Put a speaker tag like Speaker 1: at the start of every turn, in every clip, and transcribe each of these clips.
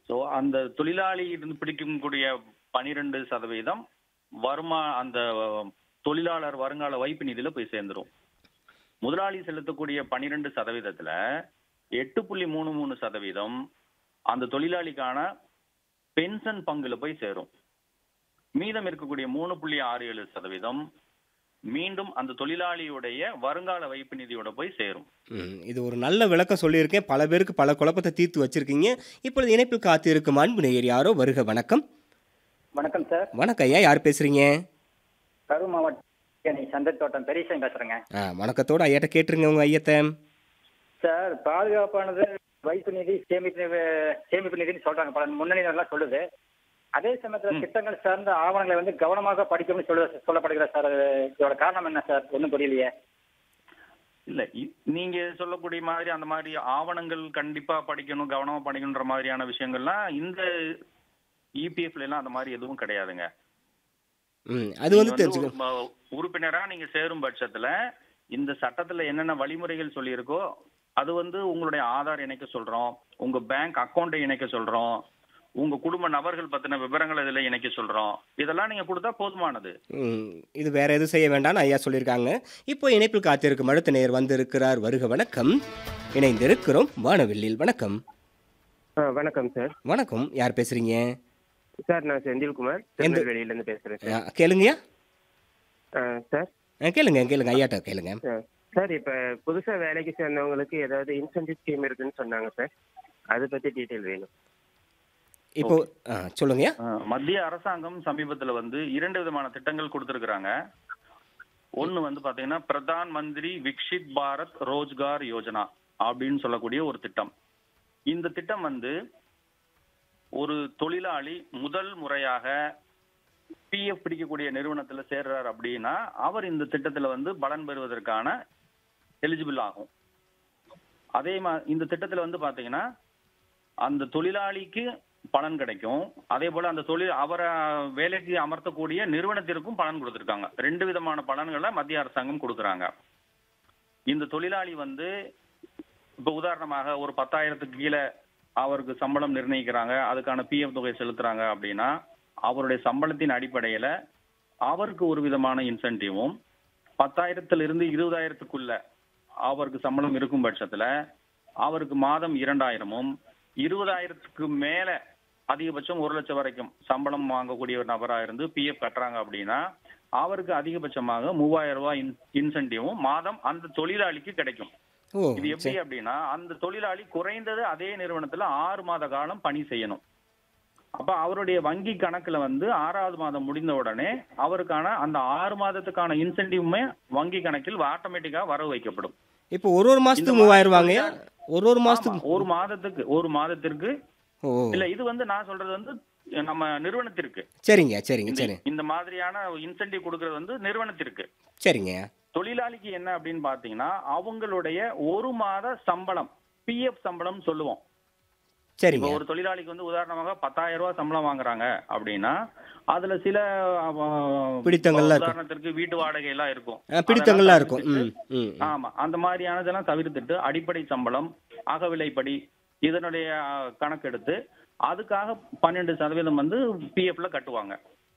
Speaker 1: So அந்த தொழிலாளி இருந்து பிடிக்கக்கூடிய பனிரெண்டு சதவீதம் வருமா அந்த தொழிலாளர் வருங்கால வைப்பு நிதியில போய் சேர்ந்துரும் முதலாளி செலுத்தக்கூடிய பனிரெண்டு சதவீதத்துல எட்டு புள்ளி மூணு மூணு சதவீதம் அந்த தொழிலாளிக்கான பென்ஷன் பங்குல போய் சேரும் மீதம் இருக்கக்கூடிய மூணு புள்ளி ஆறு ஏழு சதவீதம் மீண்டும் அந்த தொழிலாளியுடைய வருங்கால வைப்பு நிதியோட போய் சேரும்
Speaker 2: ம், இது ஒரு நல்ல விளக்கம் சொல்லியிருக்கேன் பல பேருக்கு பல குழப்பத்தை தீர்த்து வச்சிருக்கீங்க இப்பொழுது இணைப்பில் காத்து இருக்கும் அன்பு நேயர் யாரோ வருக வணக்கம்
Speaker 3: வணக்கம் சார்
Speaker 2: வணக்கம் ஐயா யார் பேசுறீங்க
Speaker 3: கரூர் மாவட்டம் சந்தர் தோட்டம் பெரியசாமி பேசுறேங்க
Speaker 2: ஆ வணக்கத்தோட ஐயாட்ட கேட்டுருங்க உங்க ஐயத்தை
Speaker 3: சார் பாதுகாப்பானது வைப்பு நிதி சேமிப்பு நிதி சேமிப்பு நிதின்னு சொல்றாங்க பல முன்னணிகள்லாம் சொல்லுது அதே சமயத்துல திட்டங்கள் சார்ந்த ஆவணங்களை வந்து கவனமாக படிக்கணும்னு சொல்ல சொல்லப்படுகிறது சார் அது இதோட காரணம் என்ன சார் ஒன்றும் புரியலையே
Speaker 1: இல்ல இ- நீங்க சொல்லக்கூடிய மாதிரி அந்த மாதிரி ஆவணங்கள் கண்டிப்பா படிக்கணும் கவனமா படிக்கணுன்ற மாதிரியான விஷயங்கள்லாம் இந்த இபிஎஃப்ல எல்லாம் அந்த மாதிரி எதுவும் கிடையாதுங்க
Speaker 2: ம் அது
Speaker 1: நீங்க
Speaker 2: வந்து
Speaker 1: வந்து
Speaker 2: தெரிஞ்சுக்க
Speaker 1: ஒரு ம- உறுப்பினரா நீங்க சேரும் பட்சத்துல இந்த சட்டத்துல என்னென்ன வழிமுறைகள் சொல்லியிருக்கோ அது வந்து உங்களுடைய ஆதார் இணைக்க சொல்றோம் உங்க பேங்க் அக்கௌண்ட்டை இணைக்க சொல்றோம் உங்க குடும்ப நபர்கள் பத்தின விவரங்களை இதுல இணைக்க சொல்றோம் இதெல்லாம் நீங்க கொடுத்தா போதுமானது
Speaker 2: ம், இது வேற எதுவும் செய்ய வேண்டாம்னு ஐயா சொல்லியிருக்காங்க இப்போ இணைப்பில் காத்திருக்கும் அடுத்த நேயர் வந்திருக்கிறார் வருக வணக்கம் இணைந்திருக்கிறோம் வானவில்லில் வணக்கம்
Speaker 4: ஆ வணக்கம் சார்
Speaker 2: வணக்கம் யார் பேசுறீங்க
Speaker 4: சார் நான் செந்தில்குமார் திருநெல்வேலியிலேருந்து பேசுகிறேன் சார்
Speaker 2: ஆ, கேளுங்கய்யா
Speaker 4: ஆ, சார்
Speaker 2: ஆ, கேளுங்க கேளுங்க ஐயாட்ட கேளுங்க
Speaker 4: ஆ, சார் இப்போ புதுசாக வேலைக்கு சேர்ந்தவங்களுக்கு ஏதாவது இன்சென்டிவ் ஸ்கீம் இருக்குன்னு சொன்னாங்க சார் அதை பற்றி டீட்டெயில் வேணும்
Speaker 2: இப்போ ஆ, சொல்லுங்கய்யா
Speaker 1: அஹ், மத்திய அரசாங்கம் சமீபத்துல வந்து இரண்டு விதமான திட்டங்கள் கொடுத்திருக்கிறாங்க ஒன்னு வந்து பாத்தீங்கன்னா பிரதான் மந்திரி விக்ஷித் பாரத் ரோஜ்கார் யோஜனா அப்படின்னு சொல்லக்கூடிய ஒரு திட்டம் இந்த திட்டம் வந்து ஒரு தொழிலாளி முதல் முறையாக பிஎஃப் பிடிக்கக்கூடிய நிறுவனத்துல சேர்றார் அப்படின்னா அவர் இந்த திட்டத்துல வந்து பலன் பெறுவதற்கான எலிஜிபிள் ஆகும் அதே மா இந்த திட்டத்துல வந்து பாத்தீங்கன்னா அந்த தொழிலாளிக்கு பலன் கிடைக்கும் அதே போல அந்த தொழில் அவரை வேலைக்கு அமர்த்தக்கூடிய நிறுவனத்திற்கும் பலன் கொடுத்திருக்காங்க ரெண்டு விதமான பலன்களை மத்திய அரசாங்கம் கொடுக்குறாங்க இந்த தொழிலாளி வந்து இப்ப உதாரணமாக ஒரு பத்தாயிரத்துக்கு கீழே அவருக்கு சம்பளம் நிர்ணயிக்கிறாங்க அதுக்கான பிஎஃப் தொகை செலுத்துறாங்க அப்படின்னா அவருடைய சம்பளத்தின் அடிப்படையில அவருக்கு ஒரு விதமான இன்சென்டிவும் பத்தாயிரத்துல இருந்து இருபதாயிரத்துக்குள்ள அவருக்கு சம்பளம் இருக்கும் பட்சத்துல அவருக்கு மாதம் இரண்டாயிரமும் இருபதாயிரத்துக்கு மேல அதிகபட்சம் ஒரு லட்சம் வரைக்கும் சம்பளம் வாங்கக்கூடிய ஒரு நபரா இருந்து பிஎஃப் கட்டுறாங்க அப்படின்னா அவருக்கு அதிகபட்சமாக மூவாயிரம் ரூபாய் இன்சென்டிவும் மாதம் அந்த தொழிலாளிக்கு கிடைக்கும்
Speaker 2: ஓ
Speaker 1: இது எப்படி அப்படின்னா அந்த தொழிலாளி குறைந்தது அதே நிறுவனத்துல ஆறு மாத காலம் பணி செய்யணும் அப்ப அவருடைய வங்கி கணக்குல வந்து ஆறாவது மாதம் முடிந்த உடனே அவருக்கான அந்த ஆறு மாதத்துக்கான இன்சென்டிவுமே வங்கி கணக்கில் ஆட்டோமேட்டிக்கா வரவு வைக்கப்படும்
Speaker 2: இப்போ ஒரு ஒரு
Speaker 1: இந்த
Speaker 2: மாசத்துக்கு மூவாயிரம் ரூபாங்கய்யா
Speaker 1: மாதத்துக்கு
Speaker 2: ஒரு ஒரு
Speaker 1: ஆமா,
Speaker 2: மாசத்துக்கு
Speaker 1: ஒரு மாதத்துக்கு ஒரு மாதத்திற்கு
Speaker 2: ஓ
Speaker 1: இல்ல இது வந்து நான் சொல்றது வந்து நம்ம நிறுவனத்திற்கு
Speaker 2: சரிங்க சரிங்க
Speaker 1: இந்த-
Speaker 2: சரி
Speaker 1: இந்த மாதிரியான இன்சென்டிவ் கொடுக்கறது வந்து நிறுவனத்திற்கு
Speaker 2: சரிங்க
Speaker 1: தொழிலாளிக்கு என்ன அப்படின்னு பாத்தீங்கன்னா அவங்களுடைய ஒரு மாத சம்பளம் பிஎஃப் சம்பளம் சொல்லுவோம்
Speaker 2: சரிங்க
Speaker 1: இப்போ ஒரு தொழிலாளிக்கு வந்து உதாரணமாக பத்தாயிரம் ரூபாய் சம்பளம் வாங்குறாங்க அப்படின்னா அதுல சில அவ-
Speaker 2: பிடித்தங்கள்லாம் இருக்கும்.
Speaker 1: உதாரணத்திற்கு வீட்டு வாடகை எல்லாம் இருக்கும்
Speaker 2: ஆ, பிடித்தங்கள்லாம்
Speaker 1: அதெல்லாம்
Speaker 2: இருக்கும் ம்
Speaker 1: தவிர்த்துட்டு-
Speaker 2: ம் ம்.
Speaker 1: ஆமா அந்த மாதிரியானதெல்லாம் தவிர்த்துட்டு அடிப்படை சம்பளம் அகவிலைப்படி இதனுடைய அஹ், கணக்கெடுத்து அதுக்காக பன்னெண்டு சதவீதம் வந்து பிஎஃப்ல கட்டுவாங்க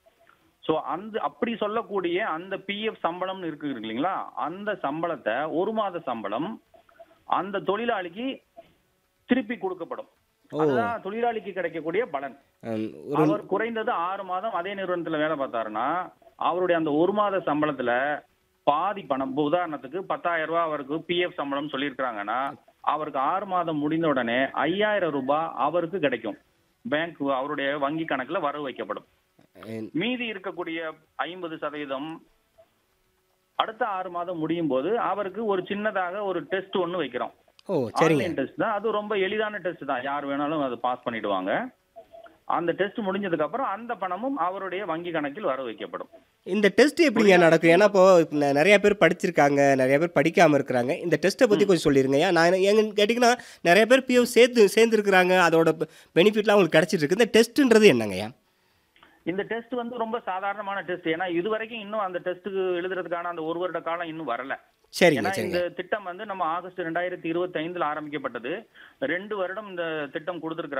Speaker 1: சோ அந்த அப்படி சொல்லக்கூடிய அந்த பிஎஃப் சம்பளம்னு இருக்கு இல்லைங்களா அந்த சம்பளத்தை ஒரு மாத சம்பளம் அந்த தொழிலாளிக்கு திருப்பி கொடுக்கப்படும்
Speaker 2: ஓ.
Speaker 1: அதுதான் தொழிலாளிக்கு கிடைக்கக்கூடிய பலன்
Speaker 2: ம், ஒரு
Speaker 1: அவர் குறைந்தது ஆறு மாதம் அதே நிறுவனத்துல வேலை பார்த்தாருன்னா அவருடைய அந்த ஒரு மாத சம்பளத்துல பாதி பணம் இப்ப உதாரணத்துக்கு பத்தாயிரம் ரூபாய் அவருக்கு பிஎஃப் சம்பளம் சொல்லியிருக்கிறாங்கன்னா அவருக்கு ஆறு மாதம் முடிந்த உடனே ஐயாயிரம் ரூபாய் அவருக்கு கிடைக்கும் பேங்க் அவருடைய வங்கி கணக்குல வரவு வைக்கப்படும்
Speaker 2: ம்,
Speaker 1: மீதி இருக்கக்கூடிய ஐம்பது சதவீதம் அடுத்த ஆறு மாதம் முடியும் போது அவருக்கு ஒரு சின்னதாக ஒரு டெஸ்ட் ஒன்னு வைக்கிறோம்
Speaker 2: ஓ சரிங்க
Speaker 1: ஆன்லைன் டெஸ்ட் தான் அது ரொம்ப எளிதான டெஸ்ட் தான் யார் வேணாலும் அதை பாஸ் பண்ணிடுவாங்க அந்த டெஸ்ட் முடிஞ்சதுக்கு அப்புறம் அந்த பணமும் அவருடைய வங்கி கணக்கில் வர வைக்கப்படும்
Speaker 2: இந்த டெஸ்ட் எப்படிங்க நடக்கும் ஏன்னா இப்போ ந- நிறைய பேர் படிச்சிருக்காங்க நிறைய பேர் படிக்காம இருக்கிறாங்க இந்த டெஸ்ட்டை பற்றி கொஞ்சம் சொல்லிருங்க ஏன் நான் எங்க கேட்டிங்கன்னா நிறைய பேர் பிஎஃப் சேர்த்து சேர்ந்துருக்குறாங்க அதோட பெனிஃபிட்லாம் அவங்களுக்கு கிடைச்சிட்டு இருக்கு இந்த டெஸ்ட்டுன்றது என்னங்கய்யா
Speaker 1: இந்த டெஸ்ட் வந்து ரொம்ப சாதாரணமான டெஸ்ட் ஏன்னா இது வரைக்கும் இன்னும் அந்த டெஸ்ட்டுக்கு எழுதுறதுக்கான அந்த ஒரு வருட காலம் இன்னும் வரல
Speaker 2: சரிங்க
Speaker 1: ஏன்னா
Speaker 2: சரிங்க
Speaker 1: இந்த திட்டம் வந்து நம்ம ஆகஸ்ட் ரெண்டாயிரத்தி இருபத்தி ஐந்துல ஆரம்பிக்கப்பட்டது ரெண்டு வருடம் இந்த திட்டம் கொடுத்திருக்கிறாங்க